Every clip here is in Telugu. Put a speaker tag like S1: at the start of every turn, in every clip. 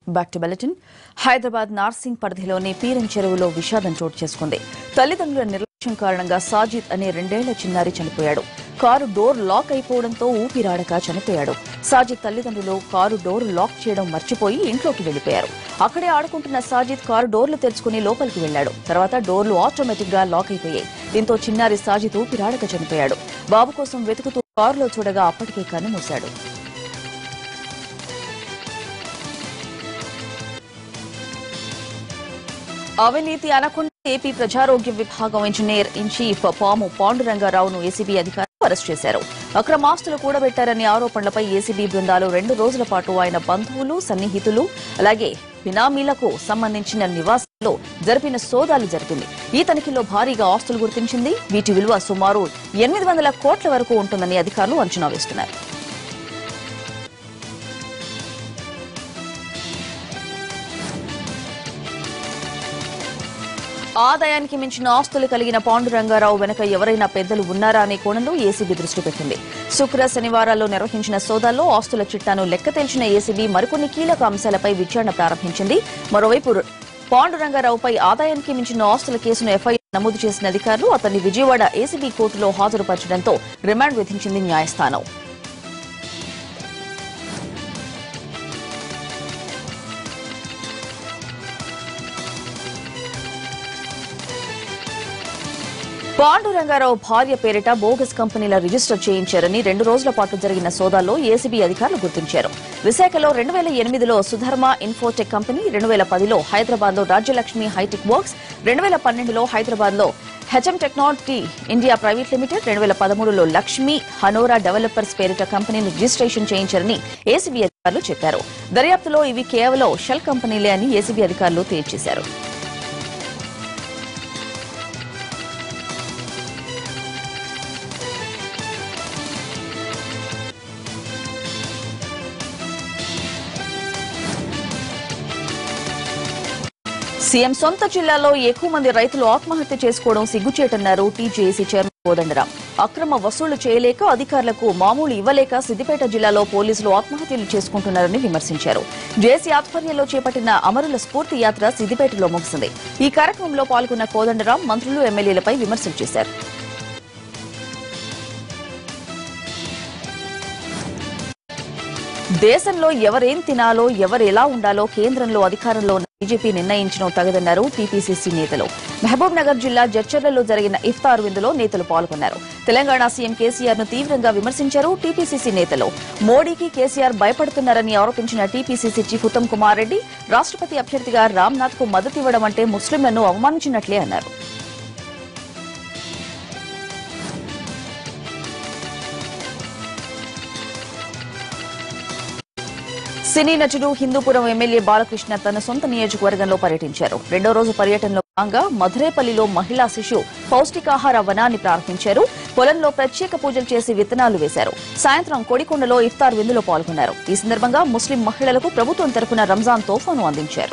S1: back to bulletin Hyderabad Narsing పరిధిలోని పీరం చెరువులో విషాదం చోటు చేసుకుంది తల్లిదండ్రుల నిర్లక్ష్యం కారణంగా సాజిద్ అనే రెండేళ్ల చిన్నారి చనిపోయాడు కారు డోర్ లాక్ అయిపోవడంతో ఊపిరాడక చనిపోయాడు సాజిద్ తల్లిదండ్రులు కారు డోర్ లాక్ చేయడం మర్చిపోయి ఇంట్లోకి వెళ్లిపోయారు అక్కడే ఆడుకుంటున్న సాజిద్ కారు డోర్లు తెరుచుకుని లోపలికి వెళ్లాడు తర్వాత డోర్లు ఆటోమేటిక్ గా లాక్ అయిపోయాయి దీంతో చిన్నారి సాజిద్ ఊపిరాడక చనిపోయాడు బాబు కోసం వెతుకుతూ కారులో చూడగా అప్పటికే కన్నుమూశాడు అవినీతి అనకుండా ఏపీ ప్రజారోగ్య విభాగం ఇంజనీర్ ఇన్ చీఫ్ పాము పాండురంగారావును ఏసీబీ అధికారులు అరెస్ట్ చేశారు అక్రమాస్తులు కూడబెట్టారనే ఆరోపణలపై ఏసీబీ బృందాలు రెండు రోజుల పాటు ఆయన బంధువులు సన్నిహితులు అలాగే బినామీలకు సంబంధించిన నివాసాల్లో జరిపిన సోదాలు జరిపింది ఈ తనిఖీలో భారీగా ఆస్తులు గుర్తించింది వీటి విలువ సుమారు ఎనిమిది వందల కోట్ల వరకు ఉంటుందని అధికారులు అంచనా వేస్తున్నారు ఆదాయానికి మించిన ఆస్తులు కలిగిన పాండురంగారావు వెనుక ఎవరైనా పెద్దలు ఉన్నారా అనే కోణంలో ఏసీబీ దృష్టి పెట్టింది శుక్ర శనివారాల్లో నిర్వహించిన సోదాల్లో ఆస్తుల చిట్టాను లెక్క తేల్చిన ఏసీబీ మరికొన్ని కీలక అంశాలపై విచారణ ప్రారంభించింది మరోవైపు పాండురంగారావుపై ఆదాయానికి మించిన ఆస్తుల కేసును ఎఫ్ఐఆర్ నమోదు చేసిన అధికారులు అతన్ని విజయవాడ ఏసీబీ కోర్టులో హాజరుపరచడంతో రిమాండ్ విధించింది న్యాయస్థానం పాండురంగారావు భార్య పేరిట బోగస్ కంపెనీల రిజిస్టర్ చేయించారని రెండు రోజుల పాటు జరిగిన సోదాల్లో ఏసీబీ అధికారులు గుర్తించారు విశాఖలో రెండు వేల ఎనిమిదిలో సుధర్మ ఇన్ఫోటెక్ కంపెనీ రెండు వేల పదిలో హైదరాబాద్ లో రాజ్యలక్ష్మి హైటెక్ వర్క్స్ రెండు వేల పన్నెండులో హైదరాబాద్ లో HM technology India private limited రెండు వేల పదమూడులో లక్ష్మి హనోరా డెవలపర్స్ పేరిట కంపెనీలు రిజిస్ట్రేషన్ చేయించారని ఏసీబీ అధికారులు చెప్పారు దర్యాప్తులో ఇవి కేవలం షెల్ కంపెనీలే అని ఏసీబీ అధికారులు తేల్చేశారు సీఎం సొంత జిల్లాలో ఎక్కువ మంది రైతులు ఆత్మహత్య చేసుకోవడం సిగ్గుచేటన్నారు టీజేఏసీ చైర్మన్ కోదండరాం అక్రమ వసూళ్లు చేయలేక అధికారులకు మామూలు ఇవ్వలేక సిద్దిపేట జిల్లాలో పోలీసులు ఆత్మహత్యలు చేసుకుంటున్నారని విమర్శించారు జేసీ ఆధ్వర్యంలో చేపట్టిన అమరుల స్ఫూర్తి యాత్ర సిద్దిపేటలో ముగిసింది ఈ కార్యక్రమంలో పాల్గొన్న కోదండరాం మంత్రులు ఎమ్మెల్యేలపై విమర్శలు చేశారు దేశంలో ఎవరేం తినాలో ఎవరు ఎలా ఉండాలో కేంద్రంలో అధికారంలో ఉన్న బీజేపీ నిర్ణయించడం తగదన్నారు టీపీసీసీ నేతలు మహబూబ్ నగర్ జిల్లా జడ్చర్లలో జరిగిన ఇఫ్తార్ విందులో నేతలు పాల్గొన్నారు తెలంగాణ సీఎం కేసీఆర్ ను తీవ్రంగా విమర్శించారు టీపీసీసీ నేతలు మోడీకి కేసీఆర్ భయపడుతున్నారని ఆరోపించిన టీపీసీసీ చీఫ్ ఉత్తమ్ కుమార్ రెడ్డి రాష్ట్రపతి అభ్యర్థిగా రామ్నాథ్ కు మద్దతివ్వడం అంటే ముస్లింలను అవమానించినట్లే అన్నారు సినీ నటుడు హిందూపురం ఎమ్మెల్యే బాలకృష్ణ తన సొంత నియోజకవర్గంలో పర్యటించారు రెండో రోజు పర్యటనలో భాగంగా మధురేపల్లిలో మహిళా శిశు పౌష్టికాహార వనాన్ని ప్రారంభించారు పొలంలో ప్రత్యేక పూజలు చేసి విత్తనాలు వేశారు సాయంత్రం కొడికొండలో ఇఫ్తార్ విందులో పాల్గొన్నారు ఈ సందర్భంగా ముస్లిం మహిళలకు ప్రభుత్వం తరపున రంజాన్ తోఫాను అందించారు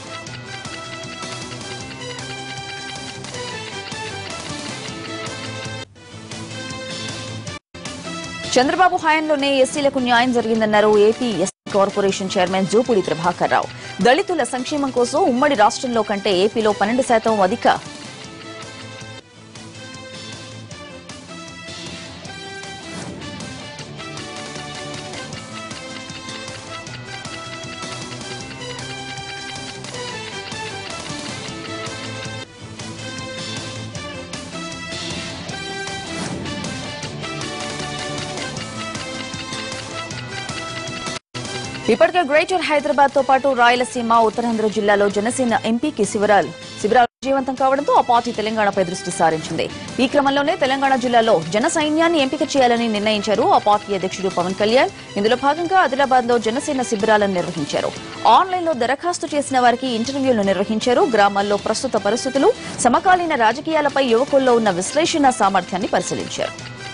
S1: చంద్రబాబు హయాంలోనే ఎస్సీలకు న్యాయం జరిగిందన్నారు AP SC corporation chairman Jupudi Prabhakar Rao దళితుల సంక్షేమం కోసం ఉమ్మడి రాష్ట్రంలో కంటే ఏపీలో పన్నెండు శాతం అధిక ఇప్పటికే గ్రేటర్ హైదరాబాద్ తో పాటు రాయలసీమ ఉత్తరాంధ్ర జిల్లాలో జనసేన ఎంపీకి శిబిరాలు శిబిరాలు విజయవంతం కావడంతో ఆ పార్టీ తెలంగాణపై దృష్టి సారించింది ఈ క్రమంలోనే తెలంగాణ జిల్లాలో జన సైన్యాన్ని ఎంపిక చేయాలని నిర్ణయించారు ఆ పార్టీ అధ్యక్షుడు పవన్ కళ్యాణ్ ఇందులో భాగంగా ఆదిలాబాద్ లో జనసేన శిబిరాలను నిర్వహించారు ఆన్లైన్ లో దరఖాస్తు చేసిన వారికి ఇంటర్వ్యూలు నిర్వహించారు గ్రామాల్లో ప్రస్తుత పరిస్థితులు సమకాలీన రాజకీయాలపై యువకుల్లో ఉన్న విశ్లేషణ సామర్థ్యాన్ని పరిశీలించారు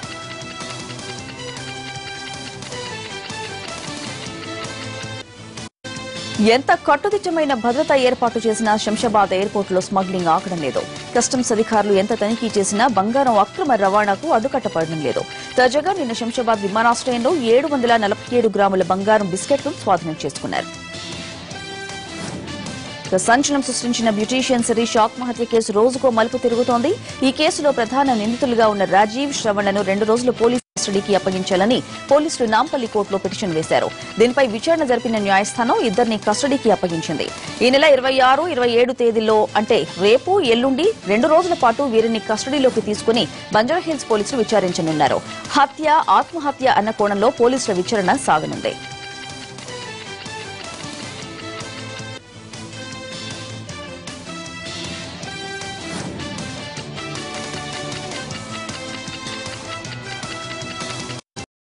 S1: ఎంత కట్టుదిట్టమైన భద్రత ఏర్పాటు చేసినా శంషాబాద్ ఎయిర్పోర్టులో స్మగ్లింగ్ ఆగడం లేదు కస్టమ్స్ అధికారులు ఎంత తనిఖీ చేసినా బంగారం అక్రమ రవాణాకు అడ్డుకట్టపడడం లేదు తాజాగా నిన్న శంషాబాద్ విమానాశ్రయంలో ఏడు వందల నలభై ఏడు గ్రాముల బంగారం బిస్కెట్లు స్వాధీనం చేసుకున్నారు ఇక సంచలనం సృష్టించిన బ్యూటీషియన్ శిరీష్ ఆత్మహత్య కేసు రోజుకో మలుపు తిరుగుతోంది ఈ కేసులో ప్రధాన నిందితులుగా ఉన్న రాజీవ్ శ్రవణ్లను రెండు రోజులు పోలీసు కస్టడీకి అప్పగించాలని పోలీసులు నాంపల్లి కోర్టులో పిటిషన్ వేశారు దీనిపై విచారణ జరిపిన న్యాయస్థానం ఇద్దరిని కస్టడీకి అప్పగించింది ఈ నెల ఇరవై ఆరు ఇరవై ఏడు తేదీల్లో అంటే రేపు ఎల్లుండి రెండు రోజుల పాటు వీరిని కస్టడీలోకి తీసుకుని బంజారాహిల్స్ పోలీసులు విచారించనున్నారు హత్య ఆత్మహత్య అన్న కోణంలో పోలీసుల విచారణ సాగనుంది